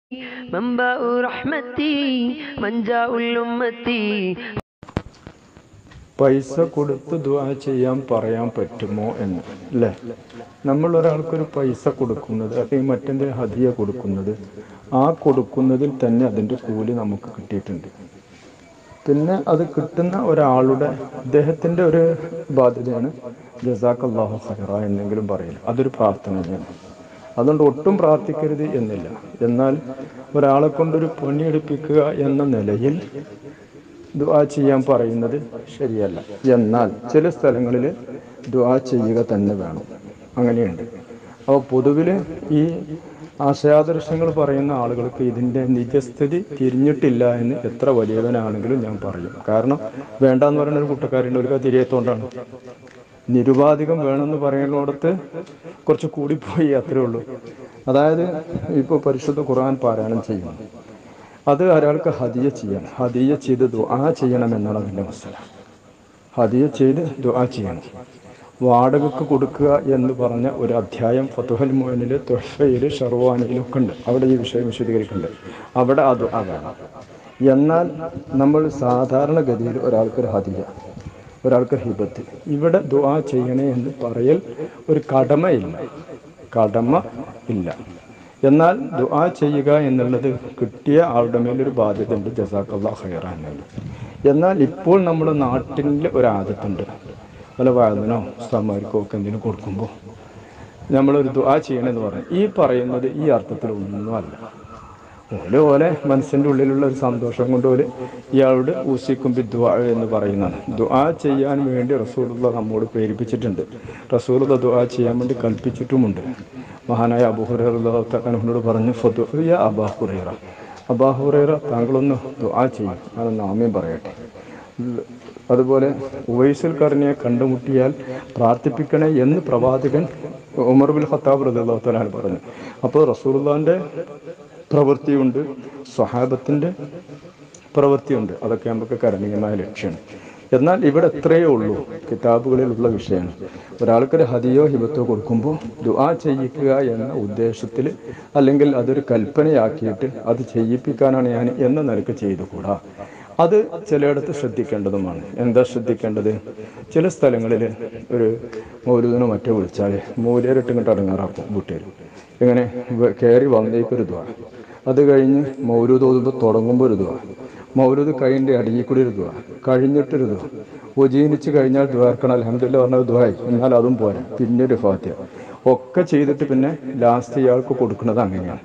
منبع رحمتي منجاء الأمة പൈസ കൊടുത്ത് ദുആ ചെയ്യാൻ പറയാൻ പറ്റുമോ എന്ന് അല്ലേ നമ്മൾ ഒരാൾക്കൊരു പൈസ കൊടുക്കുന്നത് അല്ലെങ്കിൽ മറ്റെന്തെങ്കിലും ഹദിയ കൊടുക്കുന്നത് ആ കൊടുക്കുന്നതിൽ തന്നെ അതിൻ്റെ കൂലി നമുക്ക് കിട്ടിയിട്ടുണ്ട് പിന്നെ അത് കിട്ടുന്ന ഒരാളുടെ അദ്ദേഹത്തിൻ്റെ ഒരു ബാധ്യതയാണ് ജസാഖ് അള്ളാഹു ഖൈറ എന്നെങ്കിലും പറയില്ല അതൊരു പ്രാർത്ഥന തന്നെയാണ് അതുകൊണ്ട് ഒട്ടും പ്രാർത്ഥിക്കരുത് എന്നില്ല എന്നാൽ ഒരാളെ കൊണ്ടൊരു പണിയെടുപ്പിക്കുക എന്ന നിലയിൽ ദുആ ചെയ്യാൻ പറയുന്നത് ശരിയല്ല എന്നാൽ ചില സ്ഥലങ്ങളിൽ ദുആ ചെയ്യുക തന്നെ വേണം അങ്ങനെയുണ്ട് അപ്പോൾ പൊതുവിൽ ഈ ആശയാദർശങ്ങൾ പറയുന്ന ആളുകൾക്ക് ഇതിൻ്റെ നിജസ്ഥിതി തിരിഞ്ഞിട്ടില്ല എന്ന് എത്ര വലിയവനാണെങ്കിലും ഞാൻ പറയും കാരണം വേണ്ടാന്ന് പറയുന്ന ഒരു കൂട്ടക്കാരുണ്ട് ഒരു തിരിയത്തോണ്ടാണ് നിരുപാധികം വേണമെന്ന് പറയുന്നിടത്ത് കുറച്ച് കൂടിപ്പോയി അത്രേ ഉള്ളൂ അതായത് ഇപ്പോൾ പരിശുദ്ധ ഖുർആൻ പാരായണം ചെയ്യുന്നു അത് ഒരാൾക്ക് ഹദിയ ചെയ്യണം ഹദിയ ചെയ്ത് ദുആ ചെയ്യണം എന്നാണ് അതിൻ്റെ മസല ഹദിയ ചെയ്ത് ദുആ ചെയ്യണം വാടകയ്ക്ക് കൊടുക്കുക എന്ന് പറഞ്ഞ ഒരു അധ്യായം ഫതുഹൽ മോനിൽ തൊഹയിൽ ഷർവാനിയിലും ഒക്കെ ഉണ്ട് അവിടെ ഈ വിഷയം വിശദീകരിക്കുന്നുണ്ട് അവിടെ അത് വേണം എന്നാൽ നമ്മൾ സാധാരണഗതിയിൽ ഒരാൾക്കൊരു ഹദിയ ഒരാൾക്ക് ഹിബത്ത് ഇവിടെ ദുആ ചെയ്യണേ എന്ന് പറയൽ ഒരു കടമയില്ല കടമ ഇല്ല എന്നാൽ ദുആ ചെയ്യുക എന്നുള്ളത് കിട്ടിയ ആളുടെ മേലൊരു ബാധ്യത ഉണ്ട് ജസാഖല്ലാ ഖൈറ എന്നുള്ളത് എന്നാൽ ഇപ്പോൾ നമ്മുടെ നാട്ടിൽ ഒരു ആദത്തുണ്ട് പല വായനോ സമാർക്കോ ഒക്കെ എന്തിനും കൊടുക്കുമ്പോൾ നമ്മളൊരു ദുആ ചെയ്യണമെന്ന് പറഞ്ഞു ഈ പറയുന്നത് ഈ അർത്ഥത്തിലൊന്നുമല്ല ഓല് ഓലെ മനസ്സിൻ്റെ ഉള്ളിലുള്ള ഒരു സന്തോഷം കൊണ്ട് ഓല് ഇയാളോട് ഊസിക്കും ദുആ എന്ന് പറയുന്നതാണ് ദുആ ചെയ്യാൻ വേണ്ടി റസൂലുള്ള നമ്മോട് പ്രേരിപ്പിച്ചിട്ടുണ്ട് റസൂലുള്ള ദുആ ചെയ്യാൻ വേണ്ടി കൽപ്പിച്ചിട്ടുമുണ്ട് മഹാനായ അബുഹുറോട് പറഞ്ഞു ഫതുയ അബാഹുറൈറ അബാഹുറൈറ താങ്കളൊന്ന് ദുആ ചെയ്യും ഞാനൊന്ന് ആമയും പറയട്ടെ അതുപോലെ ഉവൈസുൽ കർണിയെ കണ്ടുമുട്ടിയാൽ പ്രാർത്ഥിപ്പിക്കണേ എന്ന് പ്രവാചകൻ ഉമർ ബിൻ ഖത്താബ് റളിയല്ലാഹു തആല പറഞ്ഞു അപ്പോൾ റസൂലുള്ളാഹിന്റെ പ്രവൃത്തിയുണ്ട് സ്വഹാബത്തിൻ്റെ പ്രവൃത്തിയുണ്ട് അതൊക്കെ നമുക്ക് കരണീയമായ ലക്ഷ്യമാണ് എന്നാൽ ഇവിടെ എത്രയേ ഉള്ളൂ കിതാബുകളിലുള്ള വിഷയമാണ് ഒരാൾക്കൊരു ഹദിയോ ഹിബത്തോ കൊടുക്കുമ്പോൾ ദുആ ചെയ്യിക്കുക എന്ന ഉദ്ദേശത്തിൽ അല്ലെങ്കിൽ അതൊരു കൽപ്പനയാക്കിയിട്ട് അത് ചെയ്യിപ്പിക്കാനാണ് ഞാൻ എന്ന നിലക്ക് ചെയ്തുകൂടാ അത് ചിലയിടത്ത് ശ്രദ്ധിക്കേണ്ടതുമാണ് എന്താ ശ്രദ്ധിക്കേണ്ടത് ചില സ്ഥലങ്ങളിൽ ഒരു മൗലൂദിനോ മറ്റോ വിളിച്ചാൽ മൂലേരിട്ട് ഇങ്ങോട്ട് അടങ്ങാറാക്കും വീട്ടുകാർ ഇങ്ങനെ വ- കയറി വന്നേക്കൊരു ദ്വാ അത് കഴിഞ്ഞ് മൗലൂദ് ഓതുമ്പോൾ തുടങ്ങുമ്പോൾ ഒരു ദ്വാ മൗലൂദ് കഴിഞ്ഞിട്ട് അടിയിൽ കൂടി ഒരു ദ്വാ കഴിഞ്ഞിട്ടൊരു ദ്വാ ഉജീനിച്ച് കഴിഞ്ഞാൽ ദ്വാർക്കണം അലഹമില്ല പറഞ്ഞ ദ്വായി എന്നാൽ അതും പോരാ പിന്നെ ഒരു ഫാത്യ ഒക്കെ ചെയ്തിട്ട് പിന്നെ ലാസ്റ്റ് ഇയാൾക്ക് കൊടുക്കുന്നത് അങ്ങനെയാണ്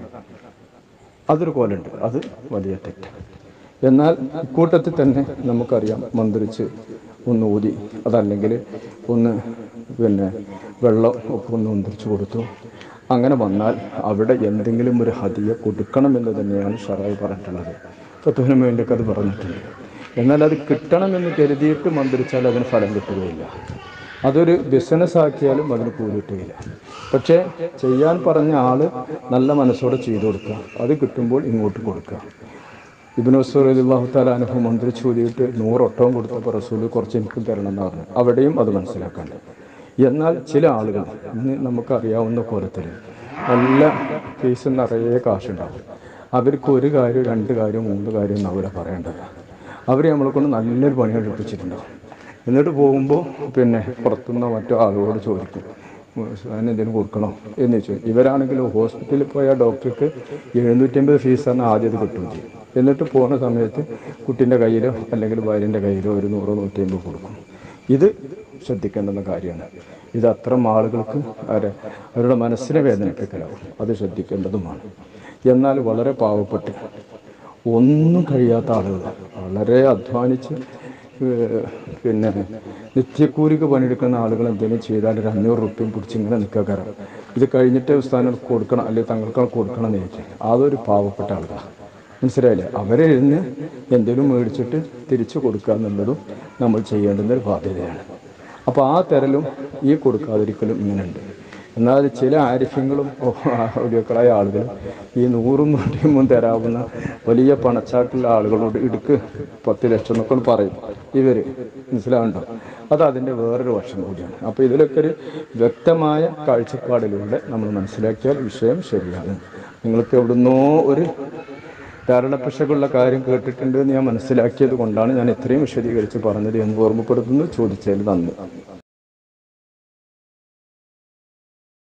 അതൊരു കോലുണ്ട് അത് വലിയ തെറ്റ് എന്നാൽ ഇക്കൂട്ടത്തിൽ തന്നെ നമുക്കറിയാം മന്ത്രിച്ച് ഒന്ന് ഊതി അതല്ലെങ്കിൽ ഒന്ന് പിന്നെ വെള്ളം ഒക്കെ ഒന്ന് മന്ത്രിച്ച് കൊടുത്തു അങ്ങനെ വന്നാൽ അവിടെ എന്തെങ്കിലും ഒരു ഹതിയ കൊടുക്കണമെന്ന് തന്നെയാണ് ഷറായി പറഞ്ഞിട്ടുള്ളത് ഫത്തുവിന് വേണ്ടിയൊക്കെ അത് പറഞ്ഞിട്ടുണ്ട് എന്നാൽ അത് കിട്ടണമെന്ന് കരുതിയിട്ട് മന്ത്രിച്ചാൽ അതിന് ഫലം കിട്ടുകയില്ല അതൊരു ബിസിനസ് ആക്കിയാലും അതിന് കൂലി കിട്ടുകയില്ല പക്ഷേ ചെയ്യാൻ പറഞ്ഞ ആള് നല്ല മനസ്സോടെ ചെയ്തു കൊടുക്കുക അത് കിട്ടുമ്പോൾ ഇങ്ങോട്ട് കൊടുക്കുക ഇബിൻ അള്ളാഹു താല അനുഭവം മന്ത്രി ചോദിയിട്ട് നൂറൊട്ടവും കൊടുത്തപ്പോൾ റസൂൽ കുറച്ച് എനിക്കും തരണം എന്ന് പറഞ്ഞു അവിടെയും അത് മനസ്സിലാക്കണ്ട എന്നാൽ ചില ആളുകൾ ഇന്ന് നമുക്കറിയാവുന്ന കോലത്തിൽ നല്ല കേസ് നിറയെ കാശുണ്ടാവും അവർക്ക് ഒരു കാര്യം രണ്ട് കാര്യം മൂന്ന് കാര്യം ഒന്നും അവരെ പറയേണ്ടത് അവർ നമ്മളെ കൊണ്ട് നല്ലൊരു പണി എടുപ്പിച്ചിട്ടുണ്ടാവും എന്നിട്ട് പോകുമ്പോൾ പിന്നെ പുറത്തുനിന്ന് മറ്റു ആളുകളോട് ചോദിക്കും അതിന് എന്തെങ്കിലും കൊടുക്കണോ എന്ന് ചോദിച്ചു ഇവരാണെങ്കിൽ ഹോസ്പിറ്റലിൽ പോയ ഡോക്ടർക്ക് എഴുന്നൂറ്റമ്പത് ഫീസാണ് ആദ്യം കിട്ടും ചെയ്യും എന്നിട്ട് പോകുന്ന സമയത്ത് കുട്ടീൻ്റെ കയ്യിലോ അല്ലെങ്കിൽ ഭാര്യൻ്റെ കയ്യിലോ ഒരു നൂറോ നൂറ്റിയമ്പത് കൊടുക്കും ഇത് ശ്രദ്ധിക്കേണ്ടുന്ന കാര്യമാണ് ഇത് അത്തരം ആളുകൾക്ക് അവരെ അവരുടെ മനസ്സിനെ വേദനിപ്പിക്കലാവും അത് ശ്രദ്ധിക്കേണ്ടതുമാണ് എന്നാൽ വളരെ പാവപ്പെട്ട് ഒന്നും കഴിയാത്ത ആളുകൾ വളരെ അധ്വാനിച്ച് ഏഹ് പിന്നെ നിത്യക്കൂലിക്ക് പണിയെടുക്കുന്ന ആളുകൾ എന്തെങ്കിലും ചെയ്താൽ ഒരു അഞ്ഞൂറ് റുപ്യം പിടിച്ച് ഇങ്ങനെ നിൽക്കാക്കാരം ഇത് കഴിഞ്ഞിട്ട് സ്ഥാനം കൊടുക്കണം അല്ലെങ്കിൽ തങ്ങൾക്ക് കൊടുക്കണം എന്ന് ചോദിച്ചു അതൊരു പാവപ്പെട്ട ആളുകളാണ് മനസ്സിലായില്ലേ അവരെ ഇരുന്ന് എന്തെങ്കിലും മേടിച്ചിട്ട് തിരിച്ചു കൊടുക്കുക എന്നുള്ളതും നമ്മൾ ചെയ്യേണ്ടുന്ന ഒരു ബാധ്യതയാണ് അപ്പോൾ ആ തരലും ഈ കൊടുക്കാതിരിക്കലും ഇങ്ങനെയുണ്ട് എന്നാൽ ചില ആരിഫ്യങ്ങളും ഒലിയക്കളായ ആളുകൾ ഈ നൂറും നൂറ്റിയും തരാവുന്ന വലിയ പണച്ചാട്ടുള്ള ആളുകളോട് ഇടുക്ക് പത്ത് ലക്ഷം എന്നൊക്കെ പറയും ഇവർ മനസ്സിലാവുണ്ടോ അത് അതിൻ്റെ വേറൊരു വശം കൂടിയാണ് അപ്പോൾ ഇതിലൊക്കെ ഒരു വ്യക്തമായ കാഴ്ചപ്പാടിലൂടെ നമ്മൾ മനസ്സിലാക്കിയാൽ വിഷയം ശരിയാണ് നിങ്ങൾക്ക് എവിടുന്നോ ഒരു ധാരണപ്പിശകുള്ള കാര്യം കേട്ടിട്ടുണ്ട് എന്ന് ഞാൻ മനസ്സിലാക്കിയത് കൊണ്ടാണ് ഞാൻ ഇത്രയും വിശദീകരിച്ച് പറഞ്ഞത് എന്ന് ഓർമ്മപ്പെടുത്തുന്നു ചോദിച്ചതിൽ നന്ദി